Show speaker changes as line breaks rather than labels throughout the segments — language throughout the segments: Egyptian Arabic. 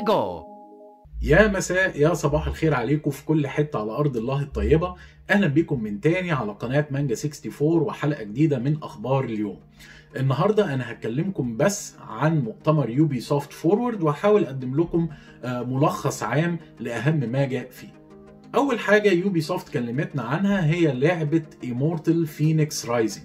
Lego
يا مساء يا صباح الخير عليكم في كل حتة على أرض الله الطيبة أهلا بكم من تاني على قناة مانجا 64 وحلقة جديدة من أخبار اليوم النهاردة أنا هكلمكم بس عن مؤتمر يوبي سوفت فورورد وهحاول أقدم لكم آه، ملخص عام لأهم ما جاء فيه أول حاجة يوبي سوفت كلمتنا عنها هي لعبة Immortal Phoenix Rising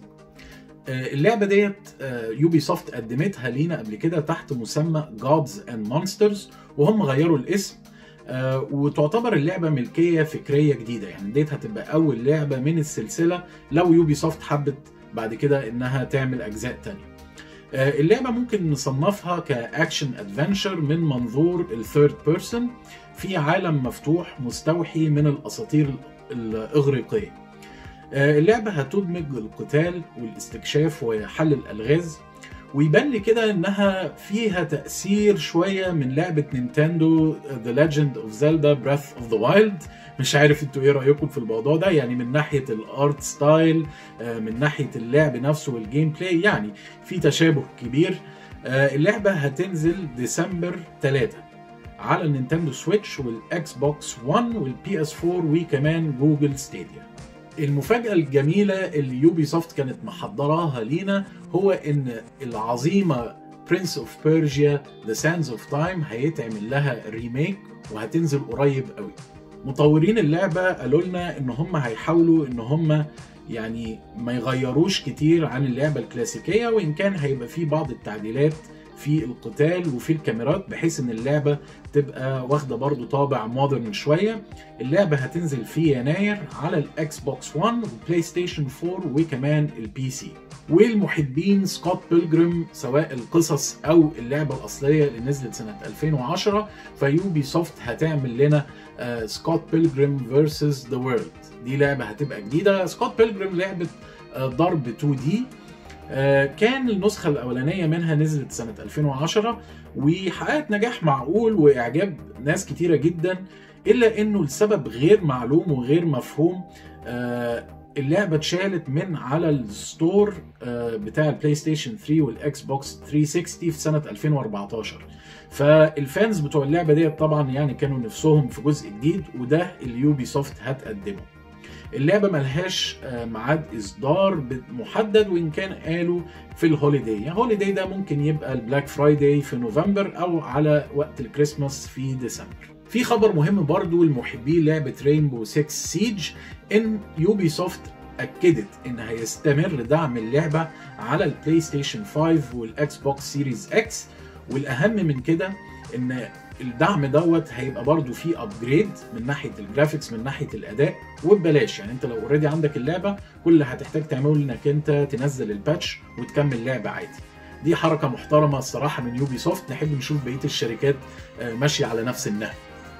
آه، اللعبة ديت يوبي سوفت قدمتها لينا قبل كده تحت مسمى Gods and Monsters وهم غيروا الاسم آه، وتعتبر اللعبة ملكية فكرية جديدة يعني ديت هتبقى أول لعبة من السلسلة لو يوبي سوفت حبت بعد كده إنها تعمل أجزاء تانية آه، اللعبة ممكن نصنفها كأكشن أدفنشر من منظور الثيرد بيرسون في عالم مفتوح مستوحي من الأساطير الإغريقية آه، اللعبة هتدمج القتال والاستكشاف وحل الألغاز ويبان لي كده انها فيها تاثير شويه من لعبه نينتندو ذا ليجند اوف زيلدا براث اوف ذا وايلد مش عارف انتوا ايه رايكم في الموضوع ده يعني من ناحيه الارت ستايل آه، من ناحيه اللعب نفسه والجيم بلاي يعني في تشابه كبير آه، اللعبه هتنزل ديسمبر 3 على النينتندو سويتش والاكس بوكس 1 والبي اس 4 وكمان جوجل ستيديا المفاجأة الجميلة اللي يوبي سوفت كانت محضراها لينا هو ان العظيمة برنس اوف بيرجيا ذا ساندز اوف تايم هيتعمل لها ريميك وهتنزل قريب قوي مطورين اللعبة قالوا لنا ان هم هيحاولوا ان هم يعني ما يغيروش كتير عن اللعبة الكلاسيكية وان كان هيبقى في بعض التعديلات في القتال وفي الكاميرات بحيث ان اللعبة تبقى واخدة برضو طابع مودرن شوية اللعبة هتنزل في يناير على الاكس بوكس 1 والبلاي ستيشن 4 وكمان البي سي والمحبين سكوت بيلجريم سواء القصص او اللعبة الاصلية اللي نزلت سنة 2010 فيوبي سوفت هتعمل لنا سكوت بيلجريم فيرسز ذا وورلد دي لعبة هتبقى جديدة سكوت بيلجريم لعبة آه، ضرب 2 دي آه، كان النسخة الأولانية منها نزلت سنة 2010 وحققت نجاح معقول وإعجاب ناس كتيرة جدا إلا إنه لسبب غير معلوم وغير مفهوم آه، اللعبة اتشالت من على الستور آه، بتاع البلاي ستيشن 3 والإكس بوكس 360 في سنة 2014 فالفانز بتوع اللعبة ديت طبعا يعني كانوا نفسهم في جزء جديد وده اليوبي سوفت هتقدمه اللعبة ملهاش آه، ميعاد إصدار محدد وإن كان قالوا في الهوليداي يعني هوليداي ده ممكن يبقى البلاك فرايداي في نوفمبر أو على وقت الكريسماس في ديسمبر في خبر مهم برضو لمحبي لعبة رينبو 6 سيج إن يوبي سوفت أكدت إن هيستمر دعم اللعبة على البلاي ستيشن 5 والإكس بوكس سيريز إكس والأهم من كده إن الدعم دوت هيبقى برضو فيه ابجريد من ناحيه الجرافيكس من ناحيه الاداء وببلاش يعني انت لو اوريدي عندك اللعبه كل اللي هتحتاج تعمله انك انت تنزل الباتش وتكمل لعبه عادي دي حركه محترمه الصراحه من يوبي سوفت نحب نشوف بقيه الشركات آه، ماشيه على نفس النهج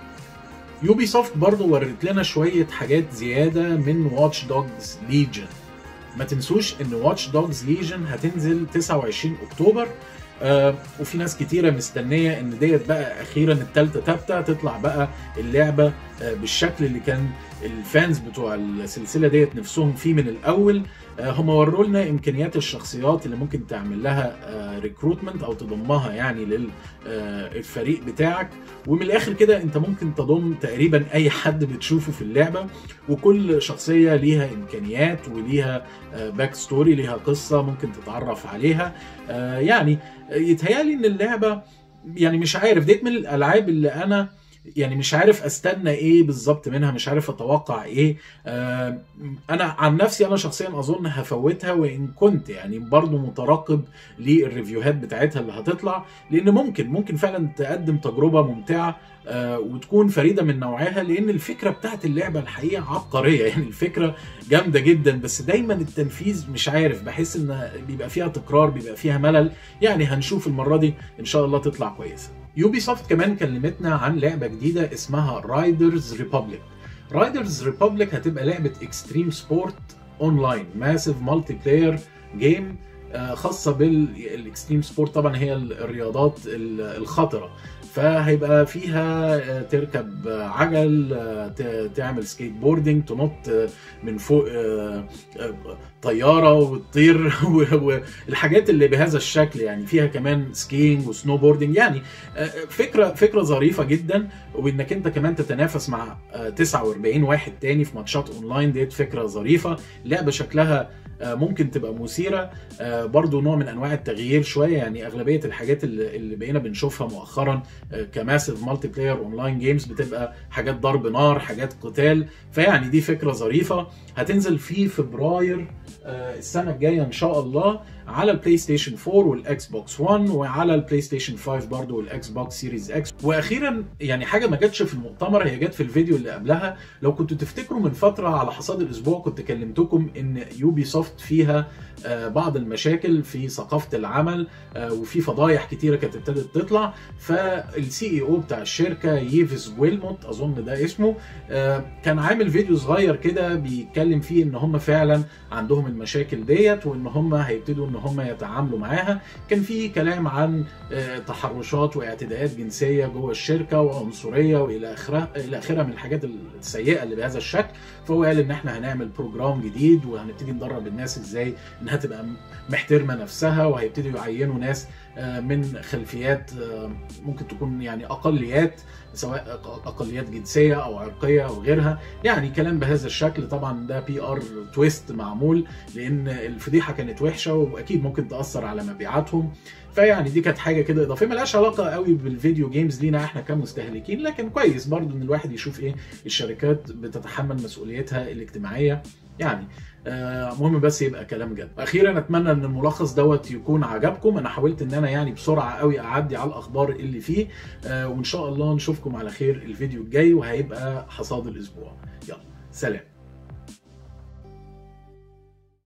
يوبي سوفت برضه ورت لنا شويه حاجات زياده من واتش دوجز ليجن ما تنسوش ان واتش دوجز ليجن هتنزل 29 اكتوبر آه وفي ناس كتيرة مستنية ان ديت بقى اخيرا التالتة تابتة تطلع بقى اللعبة آه بالشكل اللي كان الفانز بتوع السلسلة ديت نفسهم فيه من الاول آه هم وروا لنا امكانيات الشخصيات اللي ممكن تعمل لها ريكروتمنت او تضمها يعني للفريق بتاعك ومن الاخر كده انت ممكن تضم تقريبا اي حد بتشوفه في اللعبة وكل شخصية ليها امكانيات وليها باك ستوري ليها قصة ممكن تتعرف عليها آه يعني يتهيألي ان اللعبه يعني مش عارف ديت من الالعاب اللي انا يعني مش عارف استنى ايه بالظبط منها مش عارف اتوقع ايه آه انا عن نفسي انا شخصيا اظن هفوتها وان كنت يعني برضو مترقب للريفيوهات بتاعتها اللي هتطلع لان ممكن ممكن فعلا تقدم تجربه ممتعه آه وتكون فريده من نوعها لان الفكره بتاعت اللعبه الحقيقه عبقريه يعني الفكره جامده جدا بس دايما التنفيذ مش عارف بحس ان بيبقى فيها تكرار بيبقى فيها ملل يعني هنشوف المره دي ان شاء الله تطلع كويسه يوبي سوفت كمان كلمتنا عن لعبه جديده اسمها رايدرز ريبابليك رايدرز ريبابليك هتبقى لعبه اكستريم سبورت اونلاين ماسيف مالتي بلاير جيم آه، خاصه بالاكستريم سبورت طبعا هي الرياضات الخطره فهيبقى فيها آه، تركب عجل آه، ت- تعمل سكيت بوردنج تنط آه، من فوق آه، آه، طياره وتطير والحاجات اللي بهذا الشكل يعني فيها كمان سكينج وسنو بوردنج يعني آه، فكره فكره ظريفه جدا وانك انت كمان تتنافس مع آه، 49 واحد تاني في ماتشات اونلاين ديت فكره ظريفه لعبه شكلها آه، ممكن تبقى مثيره آه، برضو نوع من انواع التغيير شويه يعني اغلبيه الحاجات اللي اللي بقينا بنشوفها مؤخرا آه، كماسيف مالتي بلاير اونلاين جيمز بتبقى حاجات ضرب نار حاجات قتال فيعني دي فكره ظريفه هتنزل في فبراير آه، السنه الجايه ان شاء الله على البلاي ستيشن 4 والاكس بوكس 1 وعلى البلاي ستيشن 5 برضو والاكس بوكس سيريز اكس واخيرا يعني حاجه ما جاتش في المؤتمر هي جت في الفيديو اللي قبلها لو كنتوا تفتكروا من فتره على حصاد الاسبوع كنت كلمتكم ان يوبي سوفت فيها آه، بعض المشاكل في ثقافه العمل آه، وفي فضايح كتيره كانت ابتدت تطلع فالسي اي او بتاع الشركه ييفز ويلموت اظن ده اسمه آه، كان عامل فيديو صغير كده بيتكلم فيه ان هم فعلا عندهم المشاكل ديت وان هم هيبتدوا ان هم يتعاملوا معاها كان في كلام عن آه، تحرشات واعتداءات جنسيه جوه الشركه وعنصريه والى اخره الى اخره من الحاجات السيئه اللي بهذا الشكل فهو قال ان احنا هنعمل بروجرام جديد وهنبتدي ندرب الناس ازاي انها تبقى محترمه نفسها وهيبتدوا يعينوا ناس آه، من خلفيات آه، ممكن تكون يعني اقليات سواء اقليات جنسيه او عرقيه او غيرها يعني كلام بهذا الشكل طبعا ده بي ار تويست معمول لان الفضيحه كانت وحشه واكيد ممكن تاثر على مبيعاتهم فيعني دي كانت حاجه كده اضافيه ملهاش علاقه قوي بالفيديو جيمز لينا احنا كمستهلكين لكن كويس برضو ان الواحد يشوف ايه الشركات بتتحمل مسؤوليتها الاجتماعيه يعني آه، مهم بس يبقى كلام جد اخيرا اتمنى ان الملخص دوت يكون عجبكم انا حاولت ان انا يعني بسرعه قوي اعدي على الاخبار اللي فيه آه، وان شاء الله نشوفكم على خير الفيديو الجاي وهيبقى حصاد الاسبوع يلا سلام